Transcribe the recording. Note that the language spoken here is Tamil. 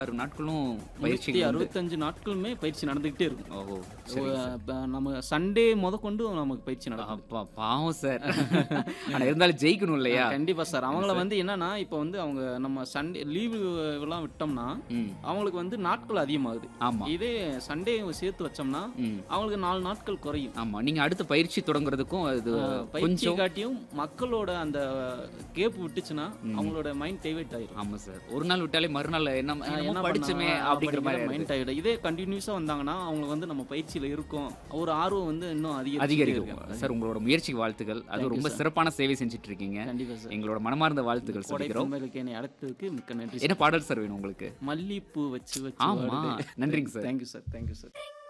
ஆறு நாட்களும் பயிற்சி முன்னூற்றி அறுபத்தஞ்சு நாட்களுமே பயிற்சி நடந்துக்கிட்டே இருக்கும் ஓஹோ ஓ, இப்ப நம்ம சண்டே முத கொண்டு நமக்கு பயிற்சி நடக்கும் அப்பா பாவம் சார் ஆனா இருந்தாலும் ஜெயிக்கணும் இல்லையா கண்டிப்பா சார் அவங்கள வந்து என்னன்னா இப்போ வந்து அவங்க நம்ம சண்டே லீவு எல்லாம் விட்டோம்னா ம் அவங்களுக்கு வந்து நாட்கள் அதிகமாகுது ஆமா இதே சண்டே சேர்த்து வச்சோம்னா ம் அவங்களுக்கு நாலு நாட்கள் குறையும் ஆமா நீங்க அடுத்த பயிற்சி தொடங்குறதுக்கும் அது பயிற்சி கொஞ்சம் காட்டியும் மக்களோட அந்த கேப் விட்டுச்சுன்னா அவங்களோட மைண்ட் டைவர்ட் ஆயிரும் ஆமா சார் ஒரு நாள் விட்டாலே மறுநாள் என்ன என்ன படிச்சுமே அப்படிங்கிற மாதிரி ஆயிடுது. மைண்ட் ஆயிடும் இதே கண்டினியூஸா வந்தாங்கன்னா அவங்க வந்து நம்ம பயிற்சியில இருக்கோம் ஒரு ஆர்வம் வந்து இன்னும் அதிகரிக்கும் அதிகரிக்கும் சார் உங்களோட முயற்சிக்கு வாழ்த்துக்கள் அது ரொம்ப சிறப்பான சேவை செஞ்சுட்டு இருக்கீங்க கண்டிப்பா சார் எங்களோட மனமார்ந்த வாழ்த்துக்கள் கொடை சொல்லிக்கிறோம் பொம்மைகளுக்கு என்னை அழைத்ததுக்கு மிக்க நன்றி என்ன பாடல் சார் வேணும் உங்களுக்கு மல்லிப்பூ வச்சு வச்சு ஆமா நன்றிங்க sir thank you sir thank you sir